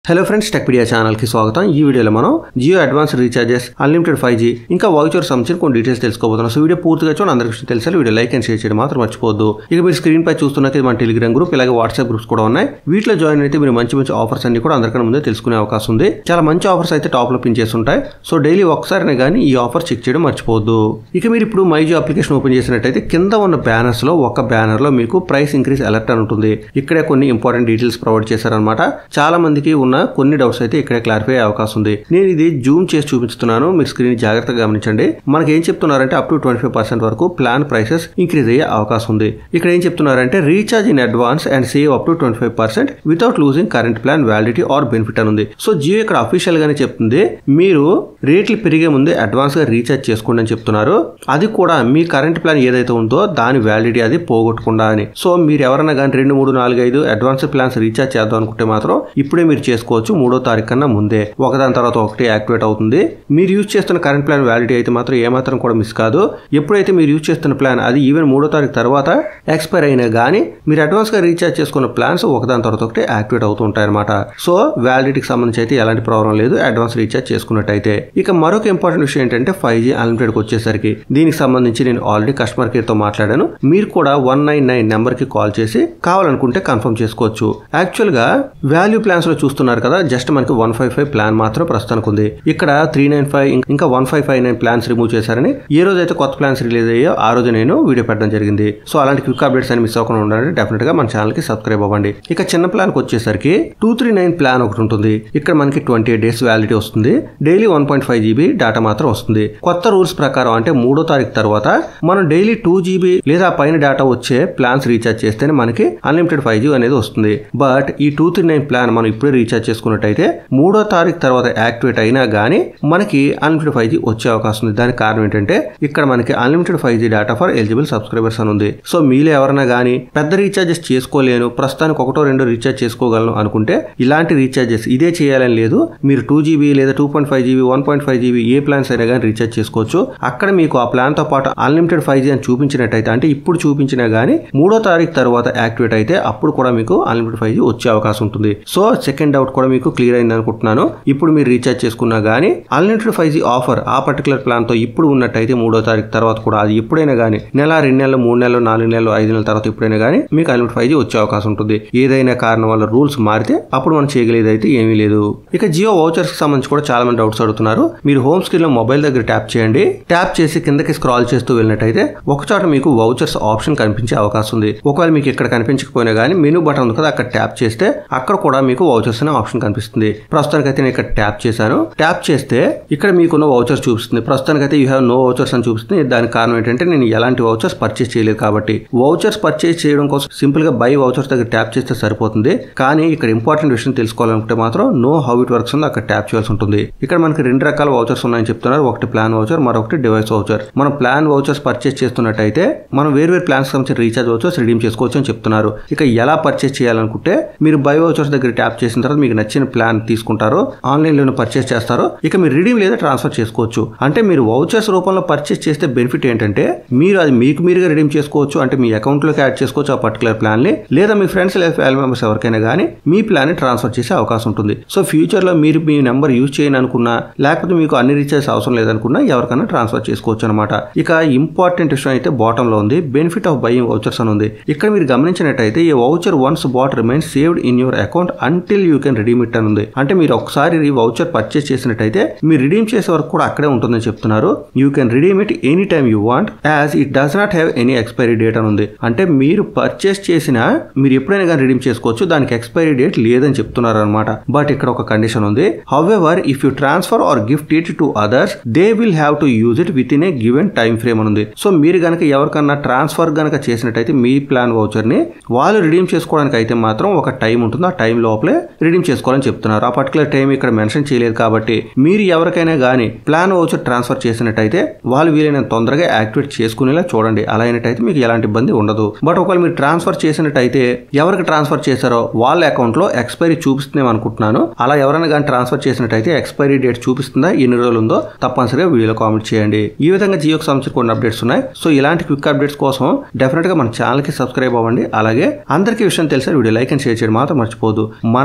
hello friends Techpedia ఛానల్కి స్వాగతం ఈ వీడియోలో మనం Jio advance recharges unlimited five G ఇంకా వౌచర్ సంబంధించిన కొన్ని డీటెయిల్స్ తెలుసుకోబోతున్నాం సో వీడియో పూర్తిగా చూడండి అందరికీ విషయం తెలిసాలి వీడియో లైక్ అండ్ షేర్ చేయడం మాత్రం మర్చిపోవద్దు ఇక మీరు స్క్రీన్ పై చూస్తున్నది మన టెలిగ్రామ్ గ్రూప్ ఇలాగే వాట్సాప్ గ్రూప్స్ కూడా ఉన్నాయి వీటిలో జాయిన్ అయితే మీరు మంచి మంచి ఆఫర్స్ అన్ని కూడా అందరికన్నా ముందే తెలుసుకునే అవకాశం ఉంది చాలా మంచి ఆఫర్స్ అయితే టాప్ లో పిన్ చేసి ఉంటాయి సో డైలీ ఒకసారినే కానీ ఈ ఆఫర్ చెక్ చేయడం మర్చిపోవద్దు ఇక మీరు ఇప్పుడు మైజో అప్లికేషన్ ఓపెన్ చేసినట్టయితే కింద ఉన్న బ్యానర్స్ లో ఒక బ్యానర్ లో మీకు ప్రైస్ ఇంక్రీస్ అలర్ట్ అని ఉంటుంది ఇక్కడే కొన్ని ఇంపార్టెంట్ డీటెయిల్స్ ప్రొవైడ్ చేశారనమాట చాలా మందికి ఉన్న కొన్ని డౌట్స్ అయితే ఇక్కడే క్లారిఫై అయ్యే అవకాశం ఉంది నేను ఇది జూమ్ చేసి చూపిస్తున్నాను మీరు స్క్రీన్ జాగ్రత్తగా గమనించండి మనకి ఏం చెప్తున్నారంటే up to twenty five percent వరకు ప్లాన్ ప్రైసెస్ ఇంక్రీజ్ అయ్యే అవకాశం ఉంది ఇక్కడ ఏం చెప్తున్నారంటే recharge in advance and save up to twenty five percent without losing current plan validity or benefit అని ఉంది సో జియో ఇక్కడ అఫీషియల్ గానే చెప్తుంది మీరు రేట్లు పెరిగే ముందే అడ్వాన్స్ గా రీఛార్జ్ చేసుకోండి అని చెప్తున్నారు అది కూడా మీ కరెంట్ ప్లాన్ ఏదైతే ఉందో దాని వ్యాలిడిటీ అది పోగొట్టకుండా అని సో మీరు ఎవరైనా కానీ రెండు మూడు నాలుగు ఐదు అడ్వాన్స్ ప్లాన్స్ రీఛార్జ్ చేద్దాం అనుకుంటే మాత్రం ఇప్పుడే మీరు చేసుకోవచ్చు మూడో తారీఖు కన్నా ముందే ఒకదాని తర్వాత ఒకటి యాక్టివేట్ అవుతుంది మీరు యూజ్ చేస్తున్న కరెంట్ ప్లాన్ వ్యాలిడిటీ అయితే మాత్రం ఏమాత్రం కూడా మిస్ కాదు ఎప్పుడైతే మీరు యూజ్ చేస్తున్న ప్లాన్ అది ఈవెన్ మూడో తారీఖు తర్వాత ఎక్స్పైర్ అయినా కానీ మీరు అడ్వాన్స్ గా రీఛార్జ్ చేసుకున్న ప్లాన్స్ ఒకదాని తర్వాత ఒకటి యాక్టివేట్ అవుతూ ఉంటాయి అనమాట సో వ్యాలిడిటీకి సంబంధించి అయితే ఎలాంటి ప్రాబ్లం లేదు అడ్వాన్స్ రీఛార్జ్ చేసుకున్నట్టయితే ఇక మరొక ఇంపార్టెంట్ విషయం ఏంటంటే ఫైవ్ జీ అన్లిమిటెడ్ వచ్చేసరికి దీనికి సంబంధించి నేను ఆల్రెడీ కస్టమర్ కేర్ తో మాట్లాడాను మీరు కూడా వన్ నైన్ నైన్ నెంబర్ కి కాల్ చేసి కావాలనుకుంటే కన్ఫర్మ్ చేసుకోవచ్చు యాక్చువల్ గా వాల్యూ ప్లాన్స్ లో చూస్తున్నారు కదా జస్ట్ మనకి వన్ ఫైవ్ ఫైవ్ ప్లాన్ మాత్రం ప్రస్తుతానికి ఉంది ఇక్కడ త్రీ నైన్ ఫైవ్ ఇంకా one five five nine plans remove చేశారని ఏ రోజు అయితే కొత్త ప్లాన్స్ రిలీజ్ అయ్యో ఆ రోజు నేను వీడియో పెట్టడం జరిగింది సో అలాంటి క్విక్ అప్డేట్స్ అని మిస్ అవ్వకుండా ఉండాలంటే డెఫినెట్ గా మన ఛానల్ కి సబ్స్క్రైబ్ అవ్వండి ఇక చిన్న ప్లాన్ కి వచ్చేసరికి టూ త్రీ నైన్ ప్లాన్ ఒకటి ఉంటుంది ఇక్కడ మనకి ట్వంటీ ఎయిట్ డేస్ వ్యాలిటీ వస్తుంది daily one point five GB data మాత్రం వస్తుంది కొత్త రూల్స్ ప్రకారం అంటే మూడో తారీఖు తర్వాత మనం డైలీ టూ జీబీ లేదా పైన డేటా వచ్చే ప్లాన్స్ రీఛార్జ్ చేస్తేనే మనకి అన్లిమిటెడ్ ఫైవ్ జీ అనేది వస్తుంది బట్ ఈ టూ త్రీ నైన్ ప్లాన్ మనం ఇప్పుడే రీఛార్జ్ చేసుకున్నట్టయితే మూడో తారీఖు తర్వాత యాక్టివేట్ అయినా గానీ మనకి అన్లిమిటెడ్ ఫైవ్ జీ వచ్చే అవకాశం ఉంది దానికి కారణం ఏంటంటే ఇక్కడ మనకి unlimited five G data for eligible subscribers అని ఉంది సో మీలో ఎవరైనా గానీ పెద్ద రీఛార్జెస్ చేసుకోలేను ప్రస్తుతానికి ఒకటో రెండో రీఛార్జ్ చేసుకోగలను అనుకుంటే ఇలాంటి రీఛార్జెస్ ఇదే చేయాలని లేదు మీరు టూ జీబీ లేదా two point five GB one point five GB ఏ ప్లాన్స్ అయినా కానీ రీఛార్జ్ చేసుకోవచ్చు అక్కడ మీకు ఆ ప్లాన్ తో పాటు అన్లిమిటెడ్ ఫైవ్ జీ అని చూపించినట్టయితే అంటే ఇప్పుడు చూపించినా గానీ మూడో తారీఖు తర్వాత యాక్టివేట్ అయితే అప్పుడు కూడా మీకు అన్లిమిటెడ్ ఫైవ్ జీ వచ్చే అవకాశం ఉంటుంది సో సెకండ్ డౌట్ కూడా మీకు క్లియర్ అయింది అనుకుంటున్నాను ఇప్పుడు మీరు రీఛార్జ్ చేసుకున్నా గానీ అన్లిమిటెడ్ ఫైవ్ జీ ఆఫర్ ఆ పర్టికులర్ ప్లాన్ తో ఇప్పుడు ఉన్నట్టయితే మూడో తారీఖు తర్వాత కూడా అది ఎప్పుడైనా గానీ నెల రెండు నెలలు మూడు నెలలు నాలుగు నెలలు ఐదు నెలల తర్వాత ఎప్పుడైనా గానీ మీకు అన్లిమిటెడ్ ఫైవ్ జీ వచ్చే అవకాశం ఉంటుంది ఏదైనా కారణం వల్ల రూల్స్ మారితే అప్పుడు మనం చేయగలిగేది అయితే ఏమీ లేదు ఇక జియో వౌచర్స్ కి సంబంధించి కూడా చాలా మంది డౌట్స్ అడుగుతున్నారు మీరు హోమ్ స్క్రీన్ లో మొబైల్ దగ్గర ట్యాప్ చేయండి ట్యాప్ చేసి కిందకి స్క్రాల్ చేస్తూ వెళ్ళినట్టయితే ఒక చోట మీకు వౌచర్స్ ఆప్షన్ కనిపించే అవకాశం ఉంది ఒకవేళ మీకు ఇక్కడ కనిపించకపోయినా గానీ మెనూ బటన్ ఉంది కదా అక్కడ ట్యాప్ చేస్తే అక్కడ కూడా మీకు వౌచర్స్ అనే ఆప్షన్ కనిపిస్తుంది ప్రస్తుతానికి అయితే నేను ఇక్కడ ట్యాప్ చేశాను ట్యాప్ చేస్తే ఇక్కడ మీకున్న వౌచర్స్ చూపిస్తుంది ప్రస్తుతానికి అయితే యూ హ్యావ్ నో వౌచర్స్ అని చూపిస్తుంది దానికి కారణం ఏంటంటే నేను ఎలాంటి వౌచర్స్ పర్చేస్ చేయలేదు కాబట్టి వౌచర్స్ పర్చేస్ చేయడం కోసం సింపుల్ గా బై వౌచర్స్ దగ్గర ట్యాప్ చేస్తే సరిపోతుంది కానీ ఇక్కడ ఇంపార్టెంట్ విషయం తెలుసుకోవాలనుకుంటే మాత్రం నో హౌ ఇట్ వర్క్స్ ఉంది అక్కడ ట్యాప్ చేయాల్సి ఉంటుంది ఇక్కడ మనకి రెండు రకాల వౌచర్స్ ఉన్నాయని చెప్తున్నారు ఒకటి ప్లాన్ వౌచర్ మరొకటి డివైస్ వౌచర్ మనం ప్లాన్ వౌచర్స్ పర్చేస్ చేస్తున్నట్టయితే మనం వేరు వేరు ప్లాన్స్ సంబంధించిన రీఛార్జ్ వౌచర్స్ రిడీమ్ చేసుకోవచ్చు అని చెప్తున్నారు ఇక ఎలా పర్చేస్ చేయాలనుకుంటే మీరు బై వౌచర్స్ దగ్గర ట్యాప్ చేసిన తర్వాత మీకు నచ్చిన ప్లాన్ తీసుకుంటారు ఆన్లైన్ లోనే పర్చేస్ చేస్తారు ఇక మీరు రిడీమ్ లేదా ట్రాన్స్ఫర్ చేసుకోవచ్చు అంటే మీరు వౌచర్స్ రూపంలో పర్చేస్ చేస్తే బెనిఫిట్ ఏంటంటే మీరు అది మీకు మీరుగా రిడీమ్ చేసుకోవచ్చు అంటే మీ అకౌంట్ లోకి యాడ్ చేసుకోవచ్చు ఆ పర్టికులర్ ప్లాన్ ని లేదా మీ ఫ్రెండ్స్ లేదా ఫ్యామిలీ మెంబర్స్ ఎవరికైనా కానీ మీ ప్లాన్ ని ట్రాన్స్ఫర్ చేసే అవకాశం ఉంటుంది సో ఫ్యూచర్ లో మీరు మీ నెంబర్ యూజ్ చేయని అనుకున్నా లేకపోతే మీకు అన్ని రీఛార్జ్ అవసరం లేదనుకున్నా ఎవరికైనా ట్రాన్స్ఫర్ చేసుకోవచ్చు అనమాట ఇక ఇంపార్టెంట్ విషయం అయితే బాటమ్ లో ఉంది బెనిఫిట్ ఆఫ్ బయింగ్ వౌచర్స్ అని ఉంది ఇక్కడ మీరు గమనించినట్టయితే ఈ voucher once bought remains saved in your account until you can redeem it అని ఉంది అంటే మీరు ఒకసారి ఈ వౌచర్ పర్చేస్ చేసినట్టయితే మీరు రిడీమ్ చేసే వరకు కూడా అక్కడే ఉంటుందని చెప్తున్నారు you can redeem it any time you want as it does not have any expiry date అని ఉంది అంటే మీరు పర్చేస్ చేసిన మీరు ఎప్పుడైనా కానీ రిడీమ్ చేసుకోవచ్చు దానికి ఎక్స్పైరీ డేట్ లేదని చెప్తున్నారు అనమాట బట్ ఇక్కడ ఒక కండిషన్ ఉంది however if you transfer or gift it to others they will have to use it within a given time frame అని ఉంది సో మీరు గనక ఎవరికన్నా ట్రాన్స్ఫర్ గనక చేసినట్టయితే మీ ప్లాన్ వౌచర్ ని వాళ్ళు రిడీమ్ చేసుకోవడానికి అయితే మాత్రం ఒక టైం ఉంటుంది ఆ టైం లోపలే రిడీమ్ చేసుకోవాలని చెప్తున్నారు ఆ పర్టికులర్ టైం ఇక్కడ మెన్షన్ చేయలేదు కాబట్టి మీరు ఎవరికైనా కానీ ప్లాన్ వౌచర్ ట్రాన్స్ఫర్ చేసినట్టయితే వాళ్ళు వీలైనంత తొందరగా యాక్టివేట్ చేసుకునేలా చూడండి అలా అయినట్టయితే మీకు ఎలాంటి ఇబ్బంది ఉండదు బట్ ఒకవేళ మీరు ట్రాన్స్ఫర్ చేసినట్టయితే ఎవరికి ట్రాన్స్ఫర్ చేశారో వాళ్ళ అకౌంట్ లో ఎక్స్పైరీ చూపిస్తుందేమో అనుకుంటున్నాను అలా ఎవరైనా కానీ ట్రాన్స్ఫర్ చేసినట్టయితే ఎక్స్పైరీ డేట్ చూపిస్తుందా ఎన్ని రోజులు ఉందో తప్పనిసరిగా వీడియోలో కామెంట్ చేయండి ఈ విధంగా జియోకి సంబంధించిన కొన్ని అప్డేట్స్ ఉన్నాయి సో ఇలాంటి క్విక్ అప్డేట్స్ కోసం డెఫినెట్ గా మన ఛానల్ కి సబ్స్క్రైబ్ అవ్వండి అలాగే అందరికీ విషయం తెలిసే వీడియో లైక్ అండ్ షేర్ చేయడం మాత్రం మర్చిపోదు మన టెలిగ్రామ్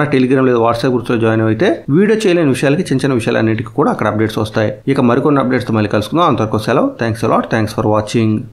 టెలిగ్రామ్ లేదా వాట్సాప్ గ్రూప్స్ లో జాయిన్ అయితే వీడియో చేయలేని విషయాలకి చిన్న చిన్న విషయాలన్నిటికీ కూడా అక్కడ అప్డేట్స్ వస్తాయి ఇక మరికొన్ని అప్డేట్స్ మళ్ళీ కలుసుకుందాం అంతవరకు సెలవు thanks a lot thanks for watching